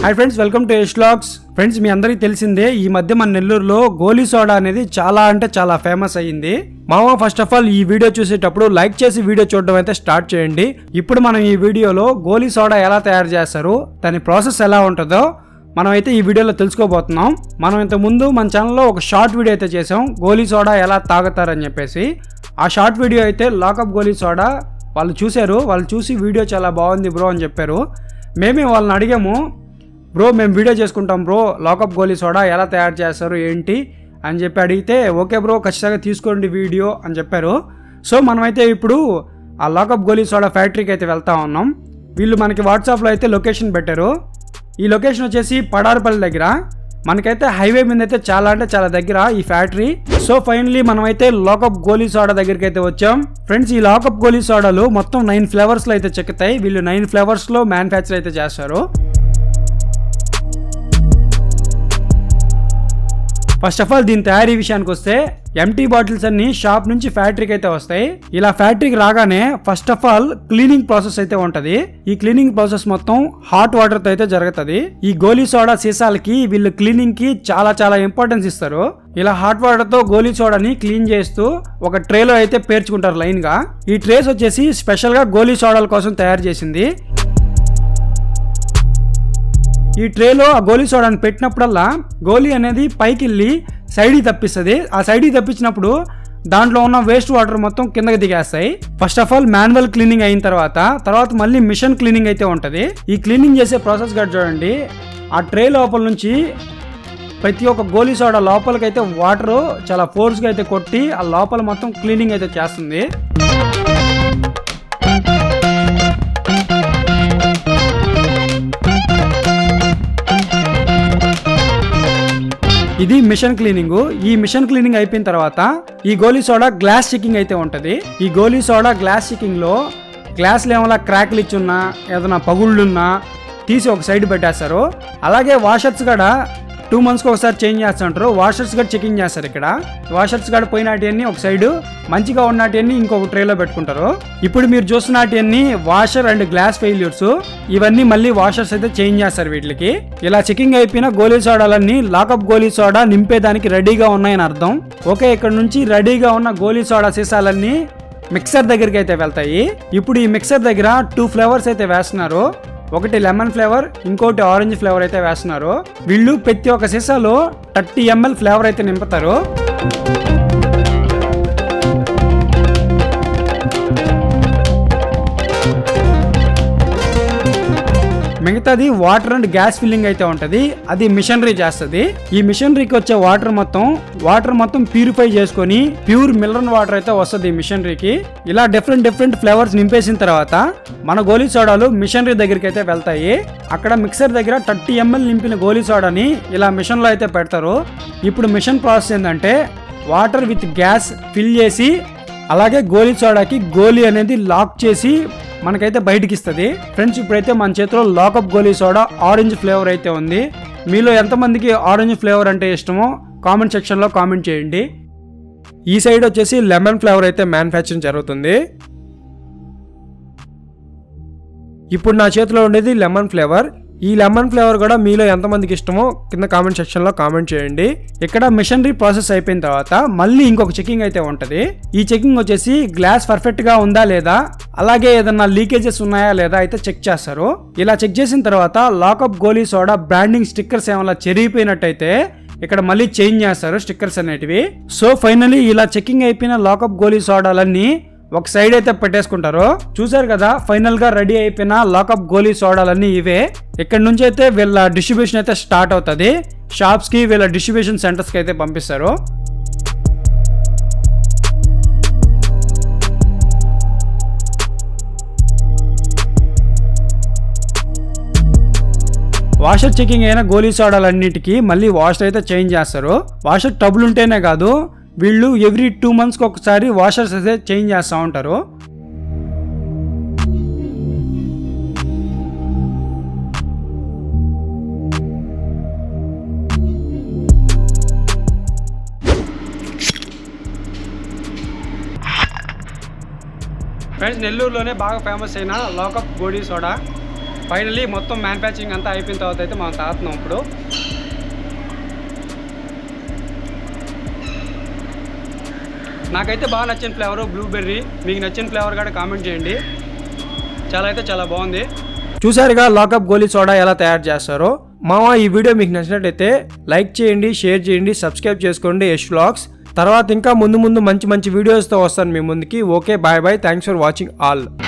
hi friends welcome to Yash vlogs friends మీ అందరికీ తెలిసిందే ఈ మధ్య మన నెల్లూరులో గోలీ సోడా అనేది చాలా అంటే చాలా ఫేమస్ అయ్యింది మామ ఫస్ట్ ఆఫ్ ఆల్ ఈ వీడియో చూసేటప్పుడు లైక్ చేసి వీడియో చూడడం అయితే స్టార్ట్ చేయండి ఇప్పుడు మనం ఈ వీడియోలో గోలీ సోడా ఎలా తయారు చేస్తారు దాని ప్రాసెస్ ఎలా ఉంటుందో మనం అయితే ఈ వీడియోలో తెలుసుకోబోతున్నాం మనం ఇంత ముందు మన ఛానల్లో ఒక షార్ట్ వీడియో అయితే చేసాం గోలీ సోడా ఎలా తాగుతారని చెప్పేసి ఆ షార్ట్ వీడియో అయితే లాకప్ గోలీ సోడా వాళ్ళు చూశారు వాళ్ళు చూసి వీడియో చాలా బాగుంది బ్రో అని చెప్పారు మేమే వాళ్ళని అడిగాము బ్రో మేము వీడియో చేసుకుంటాం బ్రో లాకప్ గోలీ సోడా ఎలా తయారు చేస్తారు ఏంటి అని చెప్పి అడిగితే ఓకే బ్రో ఖచ్చితంగా తీసుకోండి వీడియో అని చెప్పారు సో మనమైతే ఇప్పుడు ఆ లాకప్ గోలీ సోడా ఫ్యాక్టరీకి అయితే వెళ్తా ఉన్నాం వీళ్ళు మనకి వాట్సాప్లో అయితే లొకేషన్ పెట్టారు ఈ లొకేషన్ వచ్చేసి పడారుపల్లి దగ్గర మనకైతే హైవే మీద అయితే చాలా అంటే చాలా దగ్గర ఈ ఫ్యాక్టరీ సో ఫైనలీ మనమైతే లాకప్ గోలీ సోడా దగ్గరికి అయితే వచ్చాం ఫ్రెండ్స్ ఈ లాకప్ గోలీ సోడాలు మొత్తం నైన్ ఫ్లేవర్స్ లో అయితే చెక్కుతాయి వీళ్ళు నైన్ ఫ్లేవర్స్ లో మ్యానుఫ్యాక్చర్ అయితే చేస్తారు ఫస్ట్ ఆఫ్ ఆల్ దీని తయారీ విషయానికి వస్తే ఎంటీ బాటిల్స్ అన్ని షాప్ నుంచి ఫ్యాక్టరీకి అయితే వస్తాయి ఇలా ఫ్యాక్టరీకి రాగానే first of all cleaning process అయితే ఉంటది ఈ క్లీనింగ్ ప్రాసెస్ మొత్తం హాట్ వాటర్ తో అయితే జరుగుతుంది ఈ గోలీ సోడా సీసాలకి వీళ్ళు క్లీనింగ్ కి చాలా చాలా ఇంపార్టెన్స్ ఇస్తారు ఇలా హాట్ వాటర్ తో గోలీ సోడాని క్లీన్ చేస్తూ ఒక ట్రేలో అయితే పేర్చుకుంటారు లైన్ గా ఈ ట్రేస్ వచ్చేసి స్పెషల్ గా గోలీ సోడాల కోసం తయారు చేసింది ఈ ట్రేలో ఆ గోలీ సోడాని పెట్టినప్పుడల్లా గోలీ అనేది పైకి వెళ్ళి సైడ్కి తప్పిస్తుంది ఆ సైడ్కి తప్పించినప్పుడు దాంట్లో ఉన్న వేస్ట్ వాటర్ మొత్తం కిందకి దిగేస్తాయి first of all manual cleaning అయిన తర్వాత తర్వాత మళ్ళీ మిషన్ క్లీనింగ్ అయితే ఉంటుంది ఈ క్లీనింగ్ చేసే ప్రాసెస్ గడ్ చూడండి ఆ ట్రే లోపల నుంచి ప్రతి ఒక్క గోలీ సోడా లోపలికైతే వాటర్ చాలా ఫోర్స్గా అయితే కొట్టి ఆ లోపల మొత్తం క్లీనింగ్ అయితే చేస్తుంది ఇది మిషన్ క్లీనింగ్ ఈ మిషన్ క్లీనింగ్ అయిపోయిన తర్వాత ఈ గోలీ సోడా గ్లాస్ చెకింగ్ అయితే ఉంటది ఈ గోలీ సోడా గ్లాస్ చెకింగ్ లో గ్లాస్లో ఏమైనా క్రాక్లు ఇచ్చున్నా ఏదైనా పగుళ్ళున్నా తీసి ఒక సైడ్ పెట్టేస్తారు అలాగే వాషర్స్ కూడా టూ మంత్స్కి ఒకసారి చేంజ్ చేస్తుంటారు వాషర్స్ కూడా చెకింగ్ చేస్తారు ఇక్కడ వాషర్స్ కూడా పోయినటివన్నీ ఒక సైడ్ మంచిగా ఉన్నటివన్నీ ఇంకొక ట్రేలో పెట్టుకుంటారు ఇప్పుడు మీరు చూస్తున్నటివన్నీ వాషర్ అండ్ గ్లాస్ ఫెయిల్యూర్స్ ఇవన్నీ మళ్ళీ వాషర్స్ అయితే చేంజ్ చేస్తారు వీటికి ఇలా చెకింగ్ అయిపోయిన గోలీ సోడాలన్నీ లాకప్ గోలీ సోడా నింపేదానికి రెడీగా ఉన్నాయని అర్థం ఓకే ఇక్కడ నుంచి రెడీగా ఉన్న గోలీ సోడా సీసాలన్నీ మిక్సర్ దగ్గరికి అయితే వెళ్తాయి ఇప్పుడు ఈ మిక్సర్ దగ్గర టూ ఫ్లేవర్స్ అయితే వేస్తున్నారు ఒకటి లెమన్ ఫ్లేవర్ ఇంకోటి ఆరెంజ్ ఫ్లేవర్ అయితే వేస్తున్నారు వీళ్ళు ప్రతి ఒక్క సీసాలో థర్టీ ఎంఎల్ ఫ్లేవర్ అయితే నింపుతారు మిగతాది వాటర్ అండ్ గ్యాస్ ఫిల్లింగ్ అయితే ఉంటది అది మిషనరీ చేస్తుంది ఈ మిషనరీకి వచ్చే వాటర్ మొత్తం వాటర్ మొత్తం ప్యూరిఫై చేసుకొని ప్యూర్ మినరల్ వాటర్ అయితే వస్తుంది ఈ మిషనరీకి ఇలా డిఫరెంట్ డిఫరెంట్ ఫ్లేవర్స్ నింపేసిన తర్వాత మన గోలీ సోడాలు మిషనరీ దగ్గరికి అయితే వెళ్తాయి అక్కడ మిక్సర్ దగ్గర థర్టీ ఎంఎల్ నింపిన గోలీ సోడాని ఇలా మిషన్ లో అయితే పెడతారు ఇప్పుడు మిషన్ ప్రాసెస్ ఏంటంటే వాటర్ విత్ గ్యాస్ ఫిల్ చేసి అలాగే గోలీ సోడాకి గోలీ అనేది లాక్ చేసి మనకైతే బయటికి ఇస్తుంది ఫ్రెండ్స్ ఇప్పుడైతే మన చేతిలో lockup goli soda orange flavour అయితే ఉంది మీలో ఎంతమందికి ఆరెంజ్ ఫ్లేవర్ అంటే ఇష్టమో కామెంట్ సెక్షన్లో కామెంట్ చేయండి ఈ సైడ్ వచ్చేసి లెమన్ ఫ్లేవర్ అయితే మ్యానుఫ్యాక్చరింగ్ జరుగుతుంది ఇప్పుడు నా చేతిలో ఉండేది లెమన్ ఫ్లేవర్ ఈ లెమన్ ఫ్లేవర్ కూడా మీలో ఎంతమందికి ఇష్టమో కింద కామెంట్ సెక్షన్లో కామెంట్ చేయండి ఇక్కడ మిషనరీ ప్రాసెస్ అయిపోయిన తర్వాత మళ్ళీ ఇంకొక చెకింగ్ అయితే ఉంటుంది ఈ చెకింగ్ వచ్చేసి గ్లాస్ పర్ఫెక్ట్గా ఉందా లేదా అలాగే ఏదన్నా లీకేజెస్ ఉన్నాయా లేదా అయితే చెక్ చేస్తారు ఇలా చెక్ చేసిన తర్వాత lockup goli soda branding stickers ఏమైనా చెరిగిపోయినట్టయితే ఇక్కడ మళ్ళీ చేంజ్ చేస్తారు స్టిక్కర్స్ అనేటివి సో ఫైనలీ ఇలా చెకింగ్ అయిపోయిన లాకప్ గోలీ సోడాలన్నీ ఒక సైడ్ అయితే పెట్టేసుకుంటారు చూసారు కదా ఫైనల్ గా రెడీ అయిపోయిన లాకప్ గోలీ సోడాలన్నీ ఇవే ఇక్కడ నుంచి అయితే వీళ్ళ డిస్ట్రిబ్యూషన్ అయితే స్టార్ట్ అవుతుంది షాప్స్ కి వీళ్ళ డిస్ట్రిబ్యూషన్ సెంటర్స్ కి అయితే పంపిస్తారు వాషర్ చెకింగ్ అయిన గోలీ సోడాలన్నిటికీ మళ్ళీ వాషర్ అయితే చేంజ్ చేస్తారు వాషర్ టబుల్ ఉంటేనే కాదు వీళ్ళు ఎవ్రీ టూ మంత్స్కి ఒకసారి వాషర్స్ అయితే చేంజ్ చేస్తూ ఉంటారు ఫ్రెండ్స్ నెల్లూరులోనే బాగా ఫేమస్ అయిన లోకప్ గోడీ సోడా ఫైనలీ మొత్తం మ్యానుఫ్యాక్చరింగ్ అంతా అయిపోయిన తర్వాత అయితే మనం తాగుతున్నాం ఇప్పుడు నాకైతే బాగా నచ్చిన ఫ్లేవర్ బ్లూబెర్రీ మీకు నచ్చిన ఫ్లేవర్ కూడా కామెంట్ చేయండి చాలా అయితే చాలా బాగుంది చూసారుగా లాకప్ గోలీ సోడా ఎలా తయారు చేస్తారో మామ ఈ వీడియో మీకు నచ్చినట్టయితే లైక్ చేయండి షేర్ చేయండి సబ్స్క్రైబ్ చేసుకోండి యష్ వ్లాగ్స్ తర్వాత ఇంకా ముందు ముందు మంచి మంచి వీడియోస్తో వస్తాను మీ ముందుకి okay bye bye thanks for watching all